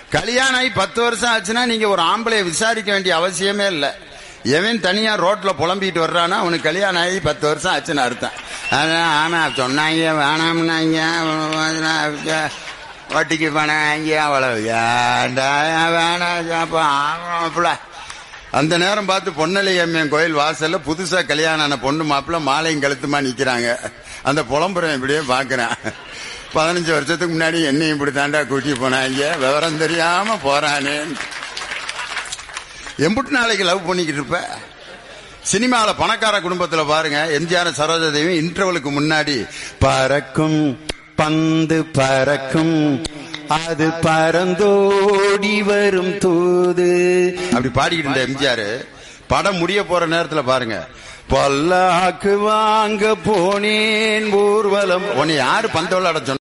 கல்யாணம் ஆகி பத்து வருஷம் ஆச்சுன்னா நீங்க ஒரு ஆம்பளைய விசாரிக்க வேண்டிய அவசியமே இல்லை எவன் தனியா ரோட்ல புலம்பிட்டு வர்றானா அவனுக்கு கல்யாணம் ஆகி பத்து வருஷம் ஆச்சுன்னு அர்த்தம் அதான் ஆமா சொன்னாங்க வேணாம்னாங்க வட்டிக்கு போனாங்க அவ்வளவு ஏன்டா வேணாம் அப்ப ஆமாப்ல அந்த நேரம் பார்த்து பொன்னலை அம்மன் கோயில் வாசல்ல புதுசா கல்யாணம் ஆன பொண்ணு மாப்பிள்ள மாலையும் கழுத்துமா நிக்கிறாங்க அந்த புலம்புறம் இப்படியே பாக்குறேன் பதினஞ்சு வருஷத்துக்கு முன்னாடி என்னையும் இப்படி தாண்டா கூட்டி போனாங்க விவரம் தெரியாம போறானே எம்புட்டு நாளைக்கு லவ் பண்ணிக்கிட்டு இருப்ப சினிமால பணக்கார குடும்பத்துல பாருங்க எம்ஜிஆர் சரோஜாதேவி இன்டர்வலுக்கு முன்னாடி பறக்கும் பந்து பறக்கும் அது பறந்தோடி வரும் தூது அப்படி பாடிக்கிட்டு இருந்த எம்ஜிஆர் படம் முடிய போற நேரத்துல பாருங்க பல்லாக்கு வாங்க போனேன் ஊர்வலம் உன்னை யாரு பந்தோட சொன்ன